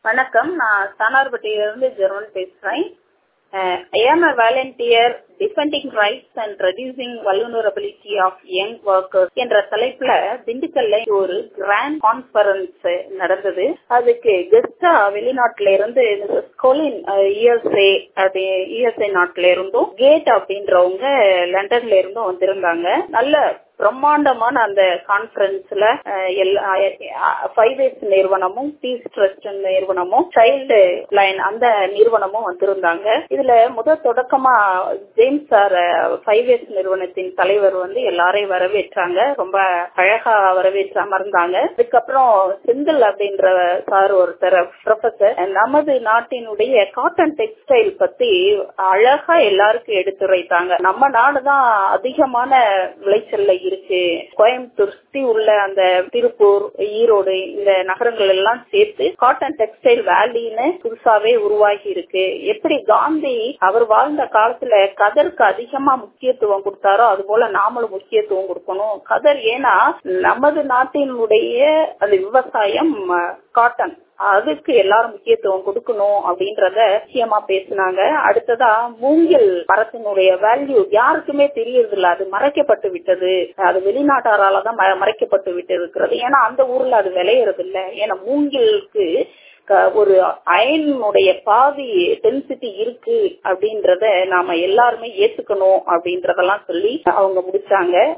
வணக்கம் நான் சானார்பட்டியிலிருந்து ஜெர்மன் பேசுறேன் ஐ ஆம் a volunteer defending rights and reducing vulnerability of young workers என்ற தலைப்புல திண்டுக்கல்ல ஒரு கிராண்ட் கான்பரன்ஸ் நடந்தது அதுக்கு கெஸ்டா வெளிநாட்டுல இருந்து கொலின் யுஎஸ்ஏ அப்படி யுஎஸ்ஏ நாட்டுல இருந்தும் கேட் அப்படின்றவங்க லண்டன்ல இருந்தும் வந்திருந்தாங்க நல்ல பிரம்மாண்டமான அந்த கான்பரன்ஸ்ல ஃபைவ் எஸ் நிறுவனமும் பீஸ் ட்ரஸ்ட் நிறுவனமும் சைல்டு லைன் அந்த நிறுவனமும் வந்திருந்தாங்க இதுல முதல் தொடக்கமா ஜேம்ஸ் சார் ஃபைவ் எஸ் நிறுவனத்தின் தலைவர் வந்து எல்லாரையும் வரவேற்றாங்க ரொம்ப அழகா வரவேற்றாம இருந்தாங்க அதுக்கப்புறம் செந்தில் அப்படின்ற சார் ஒருத்தர் ப்ரொஃபசர் நமது நாட்டினுடைய காட்டன் டெக்ஸ்டைல் பத்தி அழகா எல்லாருக்கும் எடுத்துரைத்தாங்க நம்ம நாடுதான் அதிகமான விளைச்சல்ல இருக்கு கோயம்புத்தூர் சுத்தி உள்ள அந்த திருப்பூர் ஈரோடு இந்த நகரங்கள் எல்லாம் சேர்த்து காட்டன் டெக்ஸ்டைல் வேலின்னு புதுசாவே உருவாகி இருக்கு எப்படி காந்தி அவர் வாழ்ந்த காலத்துல கதருக்கு அதிகமா முக்கியத்துவம் கொடுத்தாரோ அது போல நாமளும் முக்கியத்துவம் கொடுக்கணும் கதர் ஏன்னா நமது நாட்டினுடைய அந்த விவசாயம் காட்டன் அதுக்கு எல்லாரும் முக்கியத்துவம் கொடுக்கணும் அப்படின்றத முக்கியமா பேசினாங்க அடுத்ததா மூங்கில் மரத்தினுடைய வேல்யூ யாருக்குமே தெரியறது இல்ல அது மறைக்கப்பட்டு விட்டது அது வெளிநாட்டாரால தான் மறைக்கப்பட்டு விட்டு இருக்கிறது ஏன்னா அந்த ஊர்ல அது விளையறது இல்ல ஏன்னா மூங்கிலுக்கு ஒரு அயனுடைய பாதி டென்சிட்டி இருக்கு அப்படின்றத நாம எல்லாருமே ஏத்துக்கணும் அப்படின்றதெல்லாம் சொல்லி அவங்க முடிச்சாங்க